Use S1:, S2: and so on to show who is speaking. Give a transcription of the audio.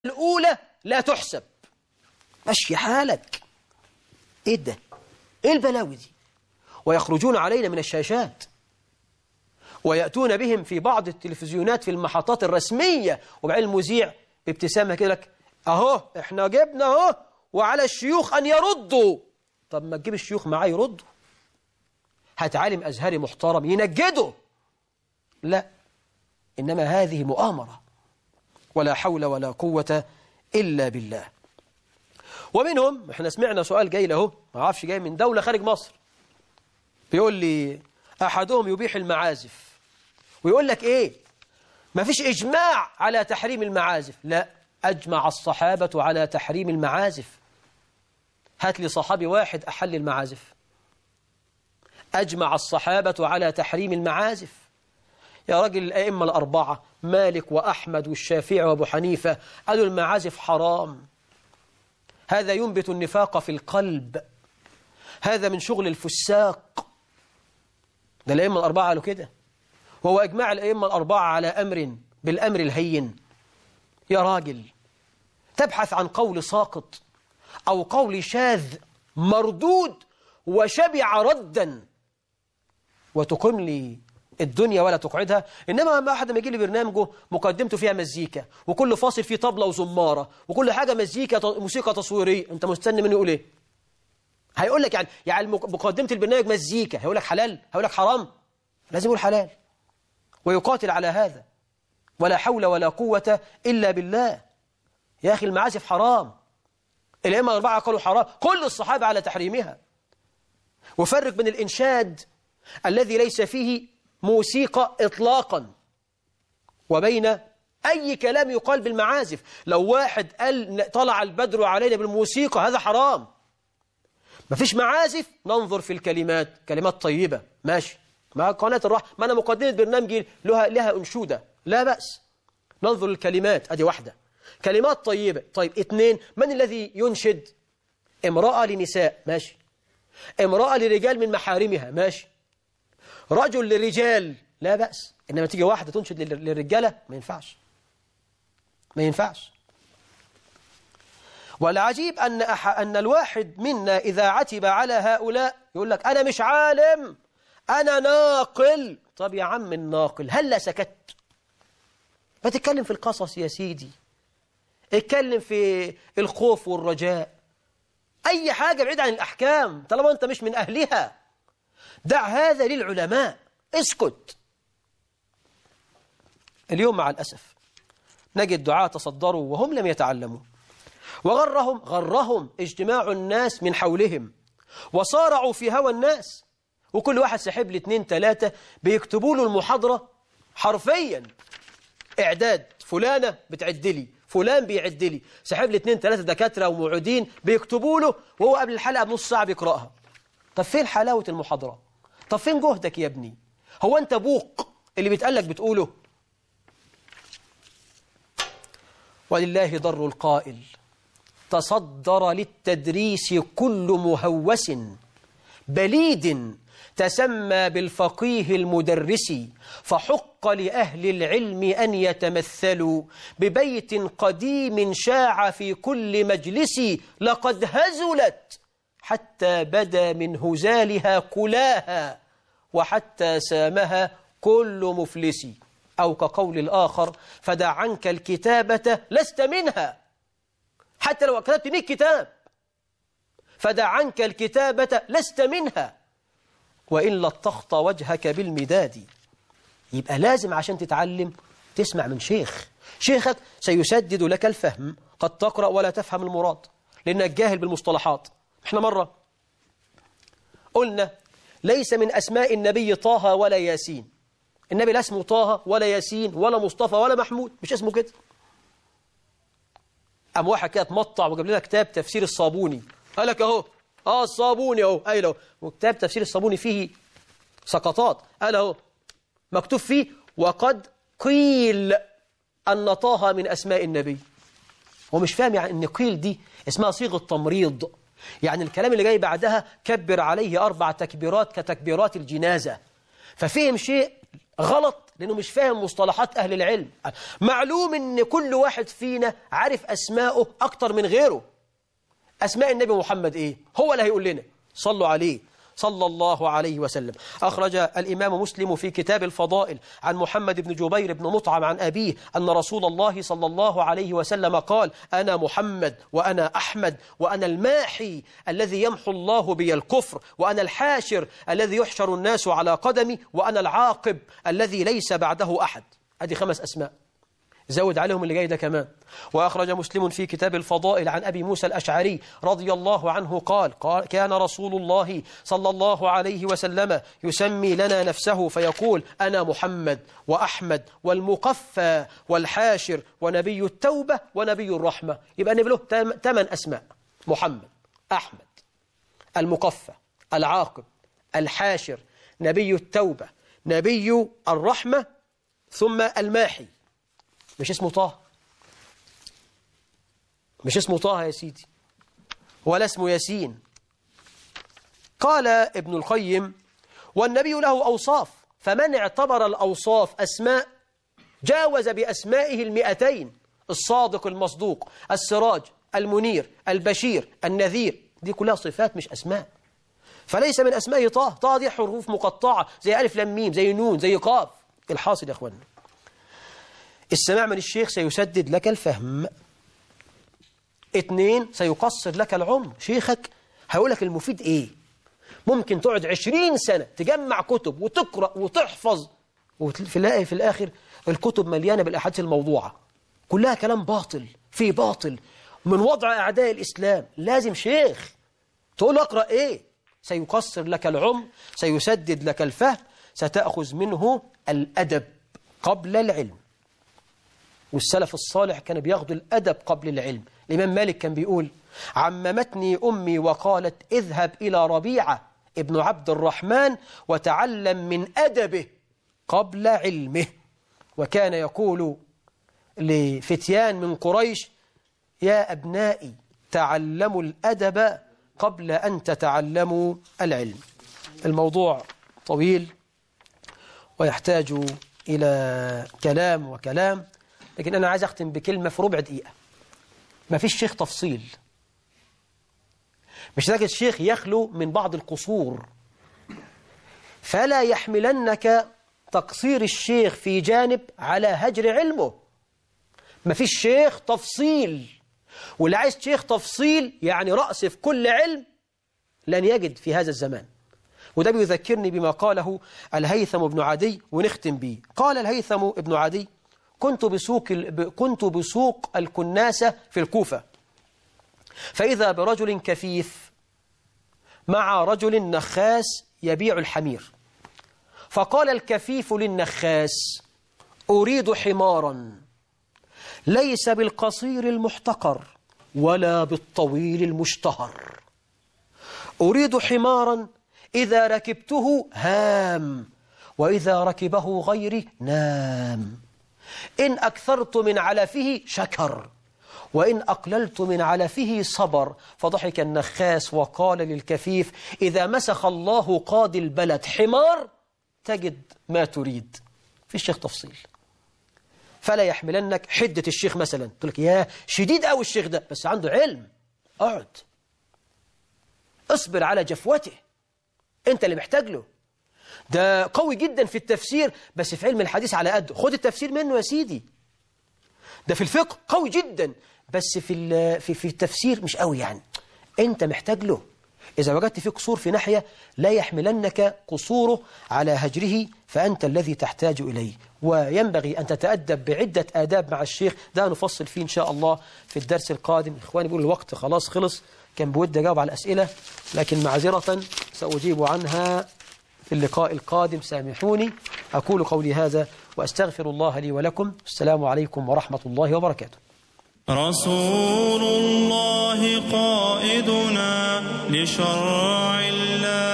S1: الأولى لا تحسب مشي حالك إيه ده إيه البلاوي دي ويخرجون علينا من الشاشات ويأتون بهم في بعض التلفزيونات في المحطات الرسمية وبعدين المذيع بابتسامة كده لك أهو إحنا جبنا أهو وعلى الشيوخ أن يردوا طب ما تجيب الشيوخ معاه يردوا هات عالم أزهري محترم ينجده لا إنما هذه مؤامرة ولا حول ولا قوة إلا بالله ومنهم احنا سمعنا سؤال جاي له ما اعرفش جاي من دولة خارج مصر بيقول لي أحدهم يبيح المعازف ويقول لك إيه ما فيش إجماع على تحريم المعازف لا أجمع الصحابة على تحريم المعازف هات لي صحابي واحد أحل المعازف أجمع الصحابة على تحريم المعازف يا راجل الأئمة الأربعة مالك وأحمد والشافعي وأبو حنيفة قالوا المعازف حرام هذا ينبت النفاق في القلب هذا من شغل الفساق ده الأئمة الأربعة قالوا كده وهو إجماع الأئمة الأربعة على أمر بالأمر الهين يا راجل تبحث عن قول ساقط أو قول شاذ مردود وشبع ردا وتقيم لي الدنيا ولا تقعدها إنما ما أحد ما يجي لي برنامجه مقدمته فيها مزيكا وكل فاصل فيه طبلة وزمارة وكل حاجة مزيكا موسيقى تصويرية أنت مستني منه يقول إيه هيقول لك يعني يعني مقدمة البرنامج مزيكا هيقول لك حلال هيقول لك حرام لازم يقول حلال ويقاتل على هذا ولا حول ولا قوة إلا بالله يا أخي المعازف حرام الأئمة الأربعة قالوا حرام كل الصحابة على تحريمها وفرق بين الإنشاد الذي ليس فيه موسيقى إطلاقا وبين أي كلام يقال بالمعازف لو واحد قال طلع البدر علينا بالموسيقى هذا حرام ما فيش معازف ننظر في الكلمات كلمات طيبة ماشي مع قناة الرحمة ما أنا مقدمة برنامجي لها, لها أنشودة لا بأس ننظر الكلمات أدي واحدة كلمات طيبة طيب اثنين من الذي ينشد امرأة لنساء ماشي امرأة لرجال من محارمها ماشي رجل لرجال لا بأس إنما تيجي واحدة تنشد للرجالة ما ينفعش ما ينفعش والعجيب أن, أح أن الواحد منا إذا عتب على هؤلاء يقول لك أنا مش عالم أنا ناقل طب يا عم الناقل هلا سكت ما تتكلم في القصص يا سيدي اتكلم في الخوف والرجاء أي حاجة بعيد عن الأحكام طالما أنت مش من أهلها دع هذا للعلماء اسكت اليوم مع الأسف نجد دعاة تصدروا وهم لم يتعلموا وغرهم غرهم اجتماع الناس من حولهم وصارعوا في هوى الناس وكل واحد سحب لي اتنين تلاتة بيكتبوا له المحاضرة حرفيا إعداد فلانة بتعد لي فلان بيعد لي سحب لي اتنين تلاتة دكاترة ومعيدين بيكتبوا له وهو قبل الحلقة بنص ساعة بيقرأها طب فين حلاوة المحاضرة طب فين جهدك يا ابني هو أنت بوق اللي بيتقالك بتقوله ولله ضر القائل تصدر للتدريس كل مهوس بليد تسمى بالفقيه المدرس فحق لأهل العلم أن يتمثلوا ببيت قديم شاع في كل مجلس لقد هزلت حتى بدا من هزالها كلاها وحتى سامها كل مفلس أو كقول الآخر فدع عنك الكتابة لست منها حتى لو كتبت 100 كتاب فدع عنك الكتابة لست منها وإن لطخت وجهك بالمداد يبقى لازم عشان تتعلم تسمع من شيخ شيخك سيسدد لك الفهم قد تقرأ ولا تفهم المراد لأنك جاهل بالمصطلحات احنا مرة قلنا ليس من أسماء النبي طه ولا ياسين النبي لا اسمه طه ولا ياسين ولا مصطفى ولا محمود مش اسمه كده قام واحد كده اتمطع وجاب لنا كتاب تفسير الصابوني قال لك اهو اه الصابوني اهو قايل اهو وكتاب تفسير الصابوني فيه سقطات قال اهو مكتوب فيه وقد قيل ان طه من اسماء النبي هو مش فاهم يعني ان قيل دي اسمها صيغه تمريض يعني الكلام اللي جاي بعدها كبر عليه اربع تكبيرات كتكبيرات الجنازه ففهم شيء غلط لأنه مش فاهم مصطلحات أهل العلم معلوم أن كل واحد فينا عارف أسماءه أكتر من غيره أسماء النبي محمد إيه هو اللي هيقول لنا صلوا عليه صلى الله عليه وسلم أخرج الإمام مسلم في كتاب الفضائل عن محمد بن جبير بن مطعم عن أبيه أن رسول الله صلى الله عليه وسلم قال أنا محمد وأنا أحمد وأنا الماحي الذي يمحو الله بي الكفر وأنا الحاشر الذي يحشر الناس على قدمي وأنا العاقب الذي ليس بعده أحد هذه خمس أسماء زود عليهم اللي جاي ده كمان وأخرج مسلم في كتاب الفضائل عن أبي موسى الأشعري رضي الله عنه قال, قال كان رسول الله صلى الله عليه وسلم يسمي لنا نفسه فيقول أنا محمد وأحمد والمقفى والحاشر ونبي التوبة ونبي الرحمة يبقى النبي له ثمان أسماء محمد أحمد المقفى العاقب الحاشر نبي التوبة نبي الرحمة ثم الماحي مش اسمه طه مش اسمه طه يا سيدي ولا اسمه ياسين قال ابن القيم والنبي له أوصاف فمن اعتبر الأوصاف أسماء جاوز بأسمائه المئتين الصادق المصدوق السراج المنير البشير النذير دي كلها صفات مش أسماء فليس من أسمائه طه طه دي حروف مقطعة زي ألف لام ميم زي نون زي قاف الحاصل يا أخوانا السماع من الشيخ سيسدد لك الفهم اثنين سيقصر لك العمر شيخك هيقول لك المفيد ايه ممكن تقعد عشرين سنة تجمع كتب وتقرأ وتحفظ وتلاقي في الآخر الكتب مليانة بالأحاديث الموضوعة كلها كلام باطل في باطل من وضع أعداء الإسلام لازم شيخ تقول له أقرأ إيه سيقصر لك العمر سيسدد لك الفهم ستأخذ منه الأدب قبل العلم والسلف الصالح كان بياخدوا الأدب قبل العلم الإمام مالك كان بيقول عممتني أمي وقالت اذهب إلى ربيعة ابن عبد الرحمن وتعلم من أدبه قبل علمه وكان يقول لفتيان من قريش يا أبنائي تعلموا الأدب قبل أن تتعلموا العلم الموضوع طويل ويحتاج إلى كلام وكلام لكن أنا عايز أختم بكلمة في ربع دقيقة ما فيش شيخ تفصيل مش تجد الشيخ يخلو من بعض القصور فلا يحملنك تقصير الشيخ في جانب على هجر علمه ما فيش شيخ تفصيل واللي عايز شيخ تفصيل يعني رأس في كل علم لن يجد في هذا الزمان وده بيذكرني بما قاله الهيثم بن عدي ونختم به قال الهيثم بن عدي كنت بسوق كنت بسوق الكناسة في الكوفة فإذا برجل كفيف مع رجل نخاس يبيع الحمير فقال الكفيف للنخاس أريد حمارا ليس بالقصير المحتقر ولا بالطويل المشتهر أريد حمارا إذا ركبته هام وإذا ركبه غيري نام إن أكثرت من علفه شكر وإن أقللت من علفه صبر فضحك النخاس وقال للكفيف إذا مسخ الله قاضي البلد حمار تجد ما تريد في الشيخ تفصيل فلا يحملنك حدة الشيخ مثلا تقول لك يا شديد أو الشيخ ده بس عنده علم اقعد اصبر على جفوته انت اللي محتاج له ده قوي جدا في التفسير بس في علم الحديث على قده خد التفسير منه يا سيدي ده في الفقه قوي جدا بس في في في التفسير مش قوي يعني انت محتاج له إذا وجدت فيه قصور في ناحية لا يحملنك قصوره على هجره فأنت الذي تحتاج إليه وينبغي أن تتأدب بعدة آداب مع الشيخ ده نفصل فيه إن شاء الله في الدرس القادم إخواني بيقولوا الوقت خلاص خلص كان بود أجاوب على الأسئلة لكن معذرة سأجيب عنها في اللقاء القادم سامحوني أقول قولي هذا وأستغفر الله لي ولكم السلام عليكم ورحمة الله وبركاته
S2: رسول الله قائدنا لشرع الله